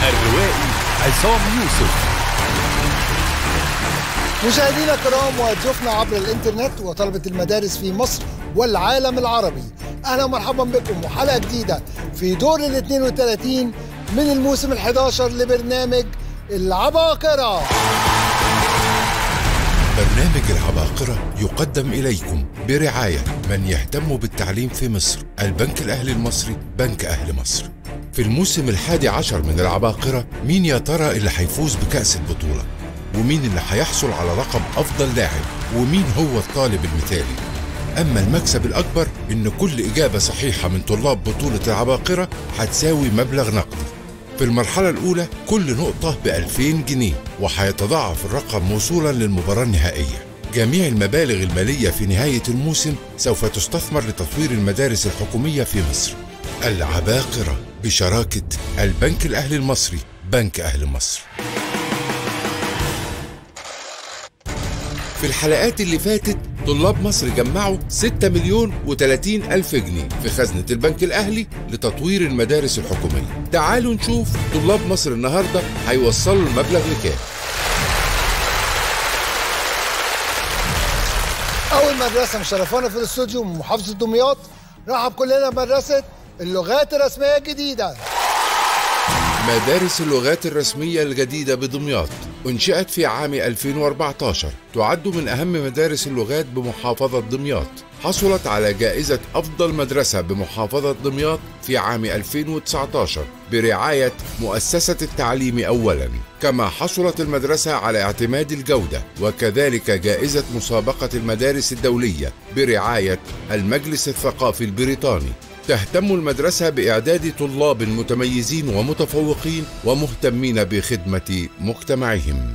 الروائي عصام يوسف مشاهدينا الكرام وضيوفنا عبر الانترنت وطلبة المدارس في مصر والعالم العربي اهلا ومرحبا بكم وحلقة جديدة في دور ال 32 من الموسم ال 11 لبرنامج العباقرة برنامج العباقرة يقدم إليكم برعاية من يهتم بالتعليم في مصر البنك الأهلي المصري بنك أهل مصر في الموسم الحادي عشر من العباقرة مين يا ترى اللي هيفوز بكأس البطولة ومين اللي هيحصل على لقب أفضل لاعب ومين هو الطالب المثالي أما المكسب الأكبر إن كل إجابة صحيحة من طلاب بطولة العباقرة هتساوي مبلغ نقدي في المرحلة الأولى كل نقطة ب 2000 جنيه وهيتضاعف الرقم وصولا للمباراة النهائية جميع المبالغ المالية في نهاية الموسم سوف تستثمر لتطوير المدارس الحكومية في مصر العباقرة بشراكة البنك الأهلي المصري بنك أهل مصر في الحلقات اللي فاتت طلاب مصر جمعوا 6 مليون و30 ألف جنيه في خزنة البنك الأهلي لتطوير المدارس الحكومية تعالوا نشوف طلاب مصر النهاردة هيوصلوا المبلغ لكام أول مدرسة مشرفانا في الاستوديو من محافظة دمياط رحب كلنا بمدرسة اللغات الرسمية الجديدة مدارس اللغات الرسمية الجديدة بدمياط أنشئت في عام 2014 تعد من أهم مدارس اللغات بمحافظة دمياط حصلت على جائزة أفضل مدرسة بمحافظة دمياط في عام 2019 برعاية مؤسسة التعليم أولا كما حصلت المدرسة على اعتماد الجودة وكذلك جائزة مسابقة المدارس الدولية برعاية المجلس الثقافي البريطاني تهتم المدرسة بإعداد طلاب متميزين ومتفوقين ومهتمين بخدمة مجتمعهم.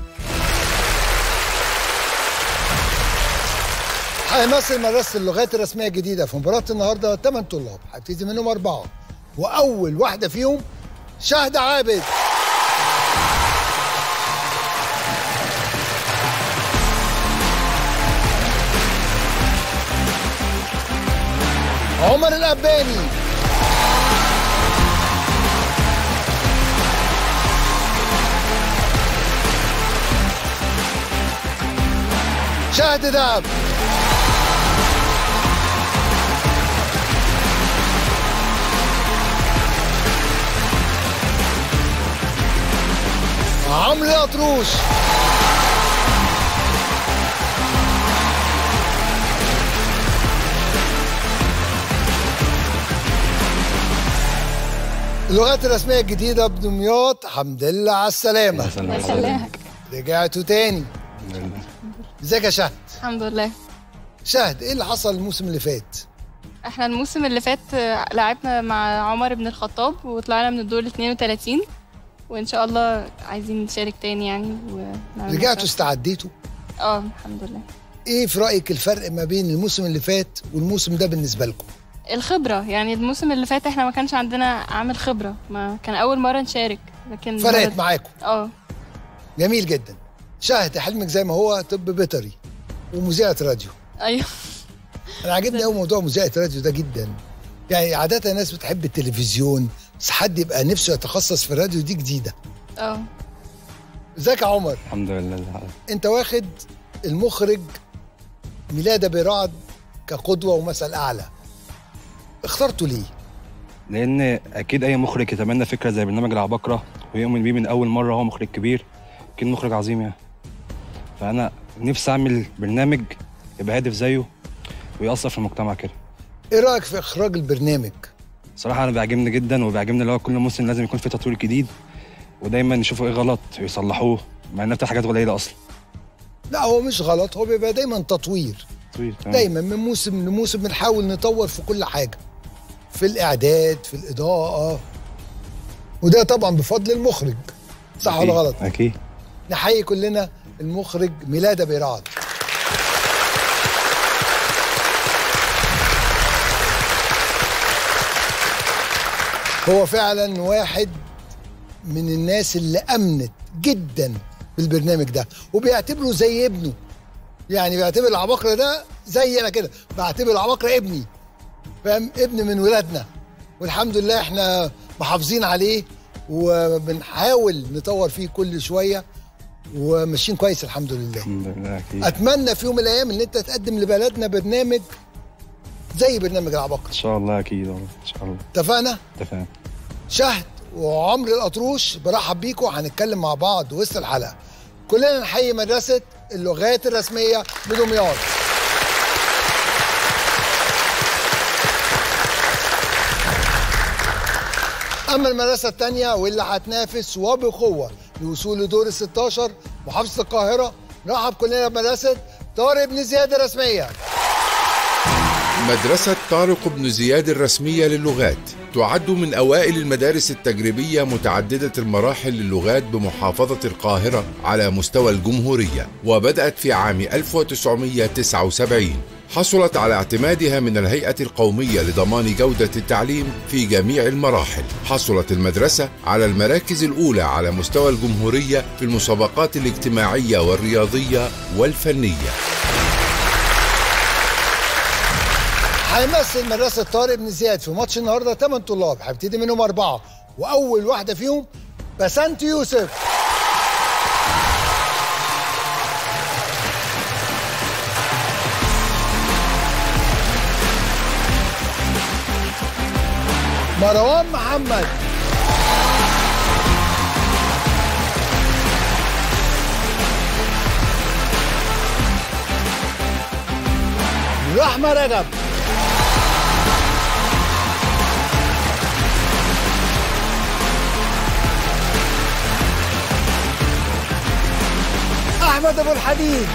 هيمثل مدرسة اللغات الرسمية الجديدة في مباراة النهاردة 8 طلاب هيبتدي منهم أربعة وأول واحدة فيهم شهد عابد عمر الأباني شهد دهب عمرو الأطروش اللغات الرسمية الجديدة بدمياط حمد لله على السلامة الله يسلمك رجعتوا تاني ازيك يا شهد الحمد لله شهد ايه اللي حصل الموسم اللي فات احنا الموسم اللي فات آه، لعبنا مع عمر بن الخطاب وطلعنا من الدور 32 وان شاء الله عايزين نشارك تاني يعني ونعمل رجعتوا ماتشات. استعديتوا اه الحمد لله ايه في رأيك الفرق ما بين الموسم اللي فات والموسم ده بالنسبة لكم الخبرة يعني الموسم اللي فات احنا ما كانش عندنا عامل خبرة ما كان أول مرة نشارك لكن فرقت مرة- معاكم اه جميل جدا شهد حلمك زي ما هو طب بيطري ومذيعة راديو ايوه انا عاجبني قوي موضوع مذيعة راديو ده جدا يعني عادة الناس بتحب التلفزيون بس حد يبقى نفسه يتخصص في الراديو دي جديدة اه ازيك يا عمر الحمد لله انت واخد المخرج ميلاد برعد كقدوة ومثل أعلى اخترته ليه؟ لان اكيد اي مخرج يتمنى فكره زي برنامج العباقره ويؤمن بيه من اول مره هو مخرج كبير اكيد مخرج عظيم يعني فانا نفسي اعمل برنامج يبقى هادف زيه ويأثر في المجتمع كده ايه رأيك في إخراج البرنامج؟ صراحه انا بيعجبني جدا وبيعجبني اللي هو كل موسم لازم يكون في تطوير جديد ودايما يشوفوا ايه غلط ويصلحوه مع انها بتبقى حاجات قليله اصلا لا هو مش غلط هو بيبقى دايما تطوير تطوير تمام. دايما من موسم لموسم بنحاول نطور في كل حاجة في الإعداد في الإضاءة وده طبعا بفضل المخرج صح ولا أكيد، غلط؟ اكيد نحيي كلنا المخرج ميلاد بيرعد هو فعلا واحد من الناس اللي امنت جدا بالبرنامج ده وبيعتبره زي ابنه يعني بيعتبر العباقرة ده زي انا كده بعتبر العباقرة ابني فاهم ابن من ولادنا والحمد لله احنا محافظين عليه وبنحاول نطور فيه كل شويه وماشيين كويس الحمد لله الحمد لله اكيد اتمنى في يوم من الايام ان انت تقدم لبلدنا برنامج زي برنامج العباقرة ان شاء الله اكيد والله ان شاء الله اتفقنا تفهم شهد وعمر القطروش برحب بيكم هنتكلم مع بعض وسط الحلقه كلنا نحيي مدرسه اللغات الرسميه بدمياط اما المدرسه الثانيه واللي هتنافس وبقوه لوصول لدور ال 16 محافظه القاهره نرحب كلنا بمدرسه طارق بن زياد الرسميه مدرسة طارق بن زياد الرسمية للغات تعد من أوائل المدارس التجريبية متعددة المراحل للغات بمحافظة القاهرة على مستوى الجمهورية وبدأت في عام 1979 حصلت على اعتمادها من الهيئة القومية لضمان جودة التعليم في جميع المراحل حصلت المدرسة على المراكز الأولى على مستوى الجمهورية في المسابقات الاجتماعية والرياضية والفنية هيمثل مدرسة طارق بن زياد في ماتش النهارده 8 طلاب هيبتدي منهم أربعة وأول واحدة فيهم بسنت يوسف مروان محمد رحمة رجب احمد ابو الحديد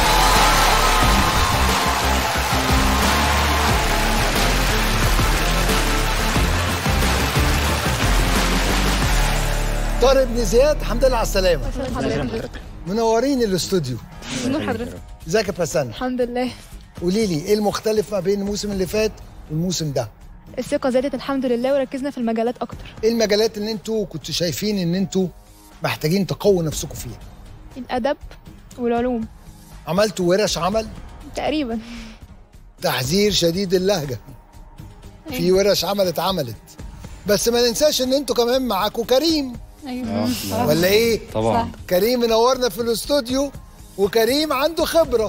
طارق بن زياد الحمد لله على السلامه منورين الاستوديو نور حضرتك ازيك يا بسنت الحمد لله قولي لي ايه المختلف ما بين الموسم اللي فات والموسم ده الثقة زادت الحمد لله وركزنا في المجالات أكتر ايه المجالات اللي انتوا كنتوا شايفين ان انتوا محتاجين تقووا نفسكم فيها الأدب والعلوم عملتوا ورش عمل تقريبا تحذير شديد اللهجه في ورش عمل اتعملت بس ما ننساش ان انتوا كمان معاكم كريم ايوه ولا ايه طبعا كريم منورنا في الاستوديو وكريم عنده خبره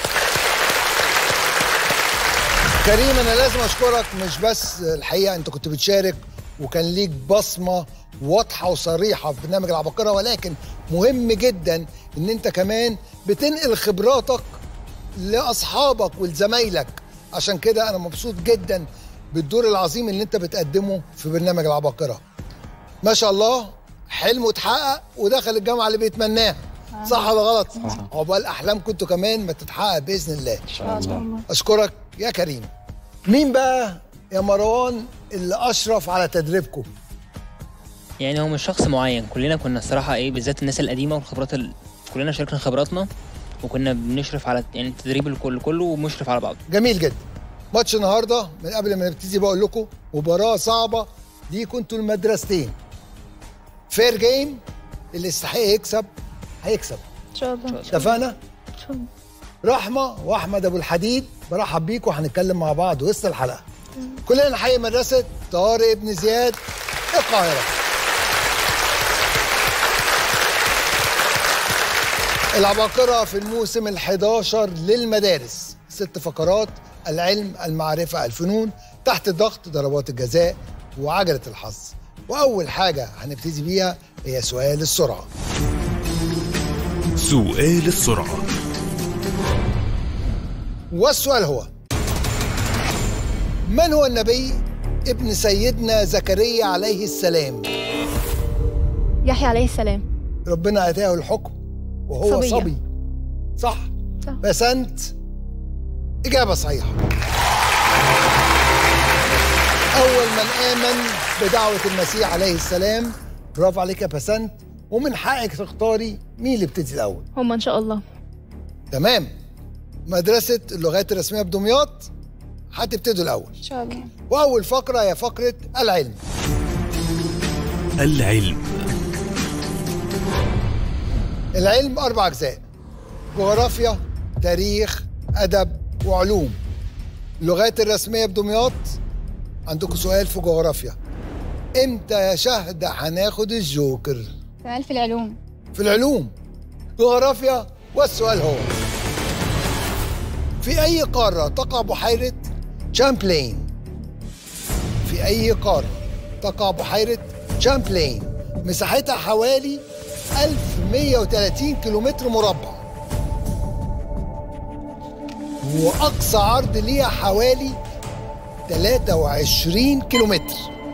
كريم انا لازم اشكرك مش بس الحقيقه انت كنت بتشارك وكان ليك بصمه واضحه وصريحه في برنامج العباقره ولكن مهم جدا ان انت كمان بتنقل خبراتك لاصحابك ولزمايلك عشان كده انا مبسوط جدا بالدور العظيم اللي انت بتقدمه في برنامج العباقره ما شاء الله حلمه اتحقق ودخل الجامعه اللي بيتمناها صح ولا غلط عقبال احلامكم انتوا كمان ما تتحقق باذن الله ان شاء الله اشكرك يا كريم مين بقى يا مروان اللي اشرف على تدريبكم يعني هو مش شخص معين كلنا كنا الصراحه ايه بالذات الناس القديمه والخبرات ال... كلنا شاركنا خبراتنا وكنا بنشرف على يعني التدريب الكل كله ومشرف على بعضه جميل جدا ماتش النهارده من قبل ما نبتدي بقول لكم مباراه صعبه ليكوا انتوا المدرستين فير جيم اللي يستحق يكسب هيكسب إن شاء الله اتفقنا إن شاء الله رحمه واحمد ابو الحديد برحب بيكم هنتكلم مع بعض وسط الحلقه كلنا نحيي مدرسه طارق بن زياد القاهره العباقرة في الموسم ال11 للمدارس ست فقرات العلم المعرفة الفنون تحت ضغط ضربات الجزاء وعجلة الحظ وأول حاجة هنبتدي بيها هي سؤال السرعة سؤال السرعة والسؤال هو من هو النبي ابن سيدنا زكريا عليه السلام يحيى عليه السلام ربنا اتاه الحكم وهو صبية. صبي صح صح. بسنت اجابه صحيحه اول من امن بدعوه المسيح عليه السلام برافو عليك يا بسنت ومن حقك تختاري مين اللي ابتدي الاول هما إن شاء الله تمام مدرسه اللغات الرسميه بدمياط هتبتدوا الاول ان شاء الله واول فقره هي فقره العلم العلم العلم أربع أجزاء جغرافيا تاريخ أدب وعلوم اللغات الرسمية بدمياط عندكم سؤال في جغرافيا امتى يا شهد هناخد الجوكر سؤال في العلوم في العلوم جغرافيا والسؤال هو في أي قارة تقع بحيرة شامبلين في أي قارة تقع بحيرة شامبلين مساحتها حوالي 1130 كيلومتر مربع وأقصى عرض ليها حوالي 23 كيلومتر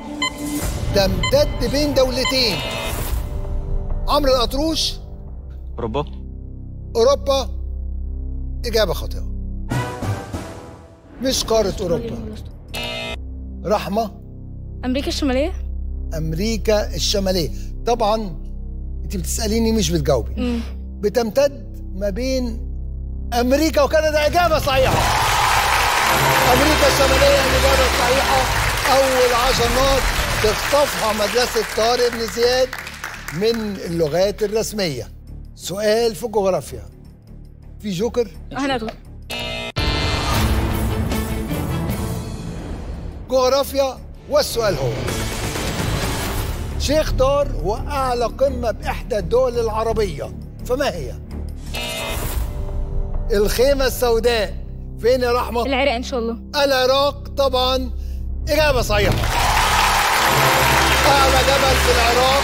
تمتد بين دولتين عمرو الأطروش اوروبا أوروبا إجابة خاطئة مش قارة أوروبا رحمة امريكا الشماليه أمريكا الشمالية طبعا أنت بتسأليني مش بتجاوبي امم بتمتد ما بين أمريكا وكندا إجابة صحيحة أمريكا الشمالية الإجابة الصحيحة أول عشر نقط تخطفها مدرسة طارق بن زياد من اللغات الرسمية سؤال في الجغرافيا في جوكر هناخده جغرافيا والسؤال هو شيخ دار هو أعلى قمة بإحدى الدول العربية فما هي؟ الخيمة السوداء فين يا رحمة؟ العراق ان شاء الله العراق طبعا إجابة صحيحة أعلى جبل في العراق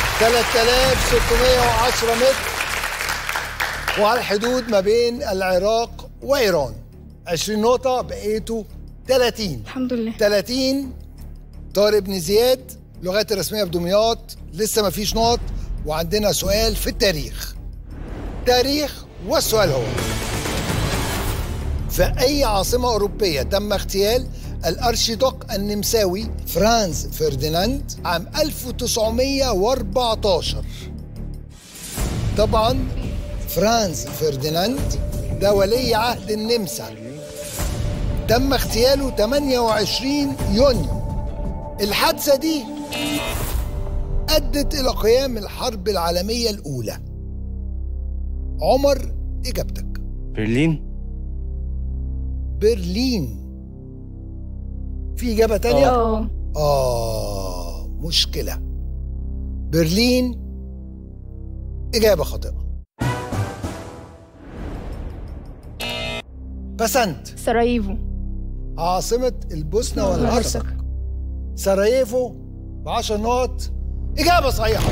3610 متر وعلى الحدود ما بين العراق وإيران 20 نقطة بقيتوا 30 الحمد لله 30 طارق بن زياد اللغات الرسميه بدمياط لسه ما فيش نقط وعندنا سؤال في التاريخ تاريخ والسؤال هو في اي عاصمه اوروبيه تم اغتيال الارشيدوق النمساوي فرانز فرديناند عام 1914 طبعا فرانز فرديناند ده ولي عهد النمسا تم اغتياله 28 يونيو الحادثة دي أدت إلى قيام الحرب العالمية الأولى عمر إجابتك برلين برلين في إجابة تانية؟ اه آه مشكلة برلين إجابة خاطئة بسنت سراييفو عاصمة البوسنة والهرسك والهرسك. سراييفو ب 10 نقط إجابة صحيحة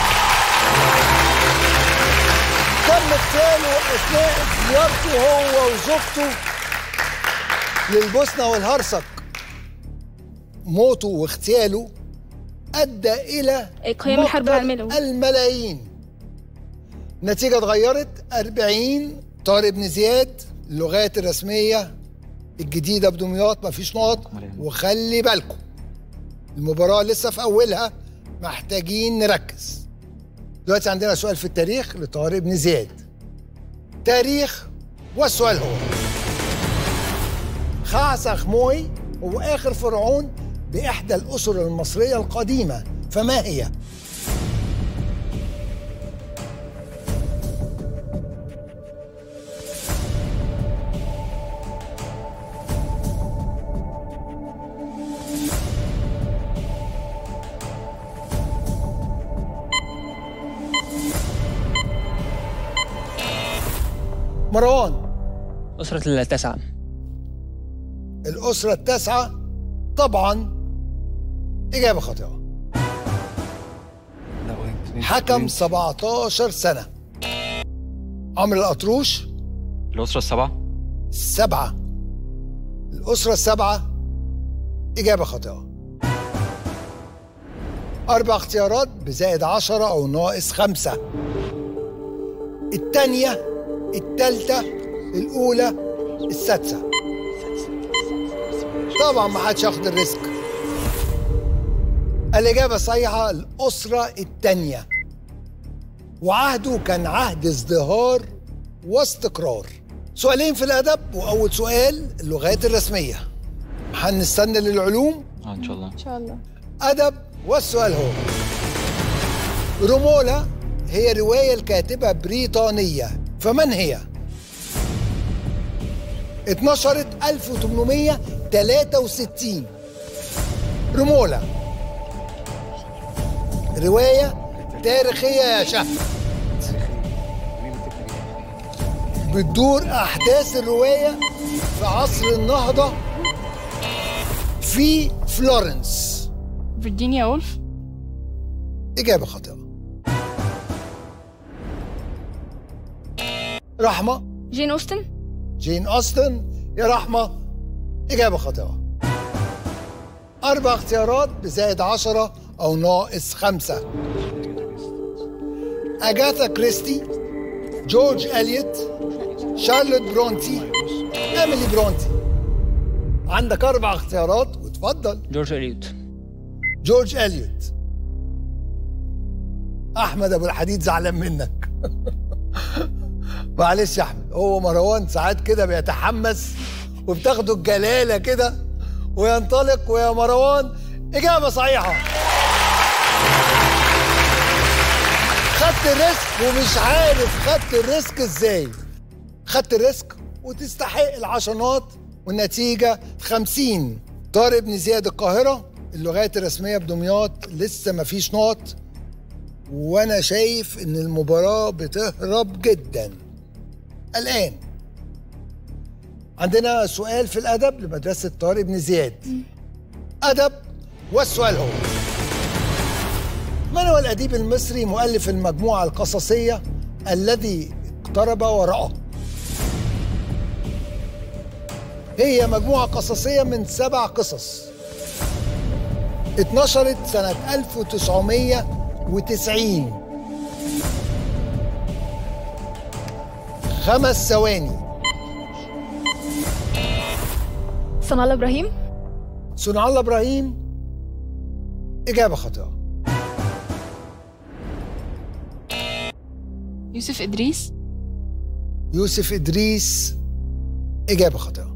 تم اغتياله أثناء زيارته هو وزوجته للبوسنة والهرسك موته واغتياله أدى إلى قيام الحرب مقتل العالمية الأولى. الملايين النتيجة اتغيرت 40 طارق بن زياد اللغات الرسمية الجديدة بدمياط مفيش نقط وخلي بالكم المباراة لسه في أولها محتاجين نركز دلوقتي عندنا سؤال في التاريخ لطارق بن زياد تاريخ والسؤال هو خعسخ موي هو آخر فرعون بإحدى الأسر المصرية القديمة فما هي؟ مروان أسرة التاسعة الأسرة التاسعة طبعا إجابة خاطئة لا وين- حكم وين- 17 سنة عمرو الأطروش الأسرة السبعة سبعة الأسرة السبعة إجابة خاطئة أربع اختيارات بزائد عشرة أو ناقص خمسة التانية التالتة الأولى السادسة طبعا ما حدش ياخد الريسك الإجابة الصحيحة الأسرة التانية وعهده كان عهد ازدهار واستقرار سؤالين في الأدب وأول سؤال اللغات الرسمية هنستنى للعلوم اه ان شاء الله ان شاء الله أدب والسؤال هو رومولا هي رواية الكاتبة بريطانية فمن هي؟ اتنشرت 1863 رومولا رواية تاريخية يا شهد بتدور أحداث الرواية في عصر النهضة في فلورنس فيرجينيا وولف إجابة خاطئة رحمة جين أوستن جين أوستن يا رحمة إجابة خاطئة أربع اختيارات بزائد عشرة أو ناقص خمسة أجاثا كريستي جورج أليوت شارلوت برونتي إيميلي برونتي عندك أربع اختيارات وتفضل جورج اليوت جورج أليوت أحمد أبو الحديد زعلان منك معلش يا أحمد هو مروان ساعات كده بيتحمس وبتاخده الجلالة كده وينطلق ويا مروان إجابة صحيحة خدت الريسك ومش عارف خدت الريسك ازاي خدت الريسك وتستحق العشرات والنتيجة 50 طارق بن زياد القاهرة اللغات الرسمية بدمياط لسه مفيش نقط وانا شايف ان المباراة بتهرب جدا الان عندنا سؤال في الادب لمدرسة طارق بن زياد ادب والسؤال هو من هو الاديب المصري مؤلف المجموعة القصصية الذي اقترب ورأى هي مجموعة قصصية من سبع قصص اتنشرت سنة 1990 خمس ثواني صنع الله إبراهيم صنع الله إبراهيم إجابة خاطئة يوسف إدريس يوسف إدريس إجابة خاطئة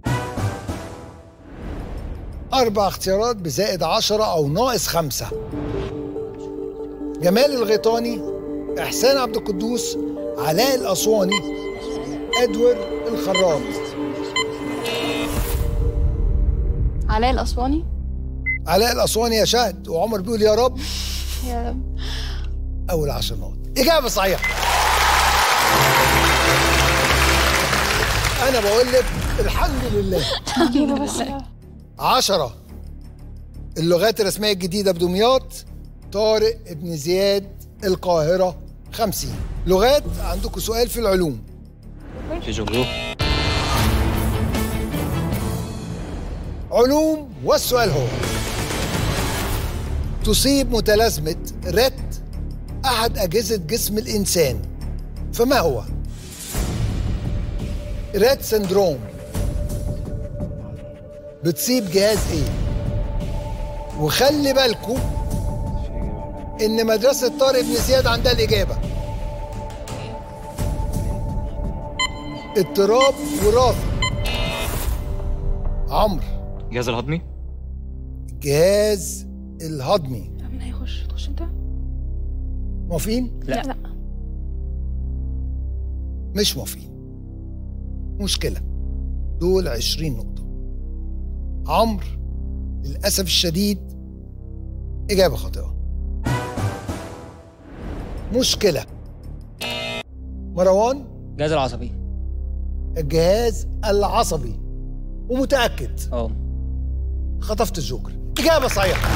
أربع اختيارات بزائد عشرة أو ناقص خمسة جمال الغيطاني إحسان عبد القدوس علاء الأسواني إدوارد الخراط علاء الأسواني علاء الأسواني يا شهد وعمر بيقول يا رب يا رب أول عشر نقط إجابة صحيحة أنا بقول لك الحمد لله عشرة اللغات الرسمية الجديدة بدمياط طارق ابن زياد القاهرة خمسين لغات عندكم سؤال في العلوم في جغرافيا علوم والسؤال هو تصيب متلازمة رت أحد أجهزة جسم الإنسان فما هو؟ رات سندروم بتصيب جهاز إيه؟ وخلي بالكم إن مدرسة طارق بن زياد عندها الإجابة اضطراب وراثي عمرو الجهاز الهضمي الجهاز الهضمي مين هيخش تخش أنت؟ موافقين؟ لا. لا مش موافقين مشكلة دول عشرين نقطة عمرو للأسف الشديد إجابة خاطئة مشكلة مروان الجهاز العصبي الجهاز العصبي ومتأكد اه خطفت الجوكر إجابة صحيحة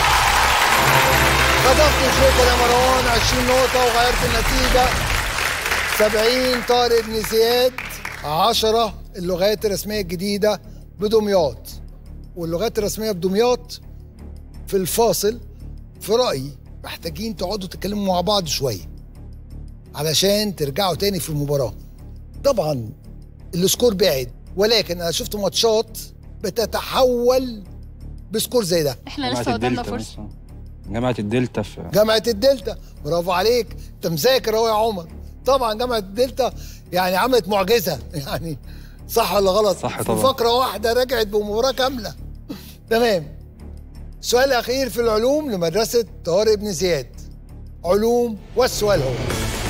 خطفت الجوكر يا مروان 20 نقطة وغيرت النتيجة 70 طارق بن زياد 10 اللغات الرسمية الجديدة بدمياط واللغات الرسمية بدمياط في الفاصل في رأيي محتاجين تقعدوا تتكلموا مع بعض شوية علشان ترجعوا تاني في المباراة طبعا السكور بعد ولكن انا شفت ماتشات بتتحول بسكور زي ده احنا جامعة لسه قدامنا الدلتا فرصة مثلا جامعة الدلتا في جامعة الدلتا برافو عليك انت مذاكر اهو يا عمر طبعا جامعة الدلتا يعني عملت معجزة يعني صح ولا غلط صح في طبعا. فقرة واحدة رجعت بمباراة كاملة تمام السؤال الأخير في العلوم لمدرسة طارق بن زياد علوم والسؤال هو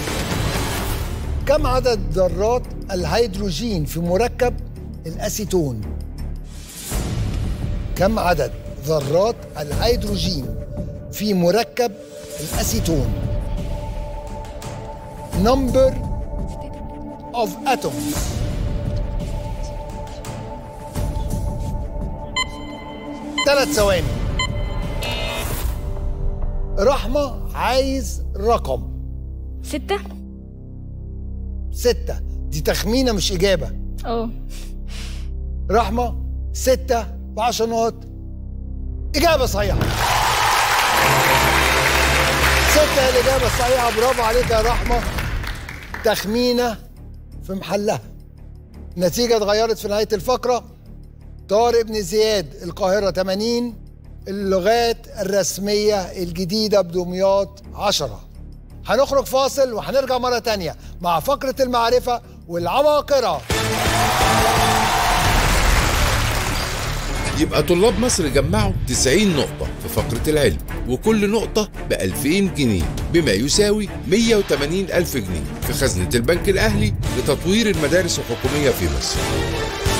كم عدد ذرات الهيدروجين في مركب الأسيتون كم عدد ذرات الهيدروجين في مركب الأسيتون number of atoms ثلاث ثواني رحمة عايز رقم ستة ستة دي تخمينة مش إجابة اه رحمة ستة بعشر نقط إجابة صحيحة ستة الإجابة الصحيحة برافو عليك يا رحمة تخمينة في محلها النتيجة اتغيرت في نهاية الفقرة طارق بن زياد القاهرة 80 اللغات الرسمية الجديدة بدمياط 10 هنخرج فاصل وهنرجع مرة تانية مع فقرة المعرفة والعباقرة يبقى طلاب مصر جمعوا 90 نقطة في فقرة العلم وكل نقطة ب 2000 جنيه بما يساوي 180 ألف جنيه في خزنة البنك الأهلي لتطوير المدارس الحكومية في مصر